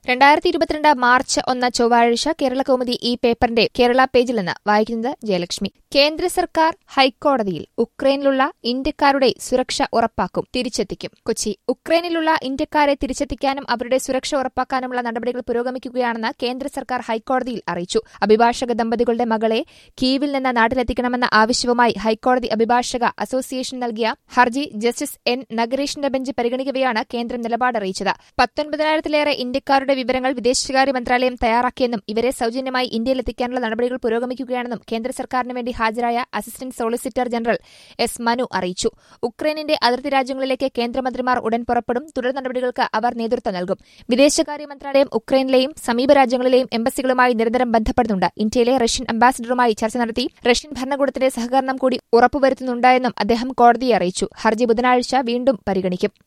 രണ്ടായിരത്തി ഇരുപത്തിരണ്ട് മാർച്ച് ഒന്ന് ചൊവ്വാഴ്ച കേരള കൗമുദി ഈ പേപ്പറിന്റെ കേരള പേജിൽ നിന്ന് വായിക്കുന്നത് ജയലക്ഷ്മി കേന്ദ്ര സർക്കാർ ഹൈക്കോടതിയിൽ ഉക്രൈനിലുള്ള ഇന്ത്യക്കാരുടെ സുരക്ഷ ഉറപ്പാക്കും തിരിച്ചെത്തിക്കും കൊച്ചി ഉക്രൈനിലുള്ള ഇന്ത്യക്കാരെ തിരിച്ചെത്തിക്കാനും അവരുടെ സുരക്ഷ ഉറപ്പാക്കാനുമുള്ള നടപടികൾ പുരോഗമിക്കുകയാണെന്ന് കേന്ദ്ര സർക്കാർ ഹൈക്കോടതിയിൽ അറിയിച്ചു അഭിഭാഷക ദമ്പതികളുടെ മകളെ കീവിൽ നിന്ന് നാട്ടിലെത്തിക്കണമെന്ന ആവശ്യവുമായി ഹൈക്കോടതി അഭിഭാഷക അസോസിയേഷൻ നൽകിയ ഹർജി ജസ്റ്റിസ് എൻ നഗരേഷിന്റെ ബെഞ്ച് പരിഗണിക്കവെയാണ് കേന്ദ്രം നിലപാട് അറിയിച്ചത് പത്തൊൻപതിനായിരത്തിലേറെ ഇന്ത്യക്കാരുടെ വിവരങ്ങൾ വിദേശകാര്യ മന്ത്രാലയം തയ്യാറാക്കിയെന്നും ഇവരെ സൌജന്യമായി ഇന്ത്യയിലെത്തിക്കാനുള്ള നടപടികൾ പുരോഗമിക്കുകയാണെന്നും കേന്ദ്ര സർക്കാരിന് വേണ്ടി ഹാജരായ assistant solicitor general S Manu അറിയിച്ചു ഉക്രൈനിന്റെ അതിർത്തി രാജ്യങ്ങളിലേക്ക് കേന്ദ്രമന്ത്രിമാർ ഉടൻ പുറപ്പെടും തുടർ നടപടികൾക്ക് അവർ നേതൃത്വം നൽകും വിദേശകാര്യ മന്ത്രാലയം ഉക്രൈനിലെയും സമീപ രാജ്യങ്ങളിലെയും എംബസികളുമായി നിരന്തരം ബന്ധപ്പെടുന്നുണ്ട് ഇന്ത്യയിലെ റഷ്യൻ അംബാസിഡറുമായി ചർച്ച നടത്തി റഷ്യൻ ഭരണകൂടത്തിന്റെ സഹകരണം കൂടി ഉറപ്പുവരുത്തുന്നുണ്ടായെന്നും അദ്ദേഹം കോടതിയെ അറിയിച്ചു ഹർജി ബുധനാഴ്ച വീണ്ടും പരിഗണിക്കും